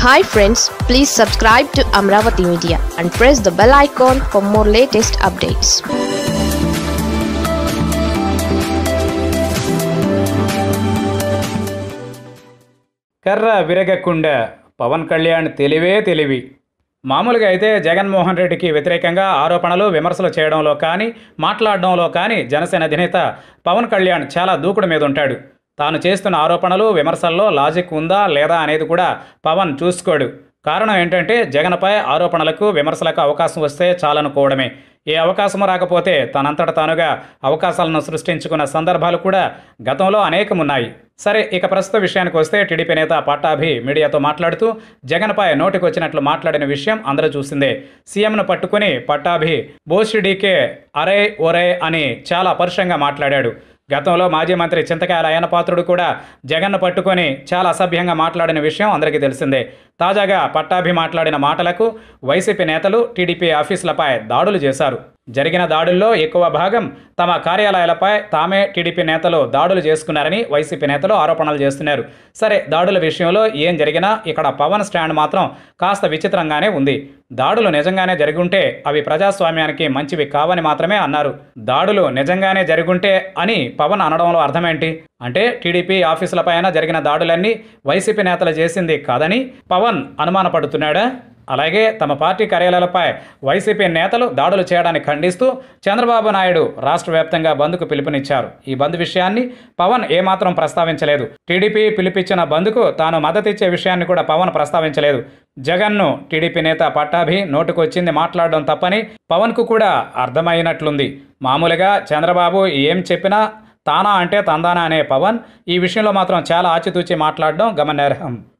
hi friends please subscribe to Amaravati media and press the bell icon for more latest updates కర్ర విరగకుండా పవన్ కళ్యాణ్ తెలివే తెలివి మామూలుగా అయితే జగన్మోహన్ రెడ్డికి వ్యతిరేకంగా ఆరోపణలు విమర్శలు చేయడంలో కానీ మాట్లాడడంలో కానీ జనసేన అధినేత పవన్ కళ్యాణ్ చాలా దూకుడు మీద ఉంటాడు తాను చేస్తున్న ఆరోపణలు విమర్శల్లో లాజిక్ ఉందా లేదా అనేది కూడా పవన్ చూసుకోడు కారణం ఏంటంటే జగన్పై ఆరోపణలకు విమర్శలకు అవకాశం వస్తే చాలనుకోవడమే ఏ అవకాశము రాకపోతే తనంతట తానుగా అవకాశాలను సృష్టించుకున్న సందర్భాలు కూడా గతంలో అనేకమున్నాయి సరే ఇక ప్రస్తుత విషయానికి వస్తే టీడీపీ నేత పట్టాభి మీడియాతో మాట్లాడుతూ జగన్పై నోటికొచ్చినట్లు మాట్లాడిన విషయం అందరూ చూసిందే సీఎంను పట్టుకుని పట్టాభి బోషిడీకే అరే ఒరే అని చాలా పరుషంగా మాట్లాడాడు గతంలో మాజీ మంత్రి చింతకాయల అయ్యనపాత్రుడు కూడా జగన్ను పట్టుకొని చాలా అసభ్యంగా మాట్లాడిన విషయం అందరికీ తెలిసిందే తాజాగా పట్టాభి మాట్లాడిన మాటలకు వైసీపీ నేతలు టీడీపీ ఆఫీసులపై దాడులు చేశారు జరిగిన దాడుల్లో ఎక్కువ భాగం తమ కార్యాలయాలపై తామే టీడీపీ నేతలు దాడులు చేసుకున్నారని వైసీపీ నేతలు ఆరోపణలు చేస్తున్నారు సరే దాడుల విషయంలో ఏం జరిగినా ఇక్కడ పవన్ స్టాండ్ మాత్రం కాస్త విచిత్రంగానే ఉంది దాడులు నిజంగానే జరుగుంటే అవి ప్రజాస్వామ్యానికి మంచివి కావని మాత్రమే అన్నారు దాడులు నిజంగానే జరుగుంటే అని పవన్ అనడంలో అర్థమేంటి అంటే టీడీపీ ఆఫీసులపైన జరిగిన దాడులన్నీ వైసీపీ నేతలు చేసింది కాదని పవన్ అనుమానపడుతున్నాడా అలాగే తమ పార్టీ కార్యాలయాలపై వైసీపీ నేతలు దాడులు చేయడాన్ని ఖండిస్తూ చంద్రబాబు నాయుడు రాష్ట్ర వ్యాప్తంగా బంద్కు పిలుపునిచ్చారు ఈ బంద్ విషయాన్ని పవన్ ఏమాత్రం ప్రస్తావించలేదు టీడీపీ పిలిపించిన బంద్కు తాను మద్దతిచ్చే విషయాన్ని కూడా పవన్ ప్రస్తావించలేదు జగన్ను టీడీపీ నేత పట్టాభి నోటుకొచ్చింది మాట్లాడడం తప్పని పవన్కు కూడా అర్థమైనట్లుంది మామూలుగా చంద్రబాబు ఏం చెప్పినా తానా అంటే తందానా అనే పవన్ ఈ విషయంలో మాత్రం చాలా ఆచితూచి మాట్లాడడం గమనార్హం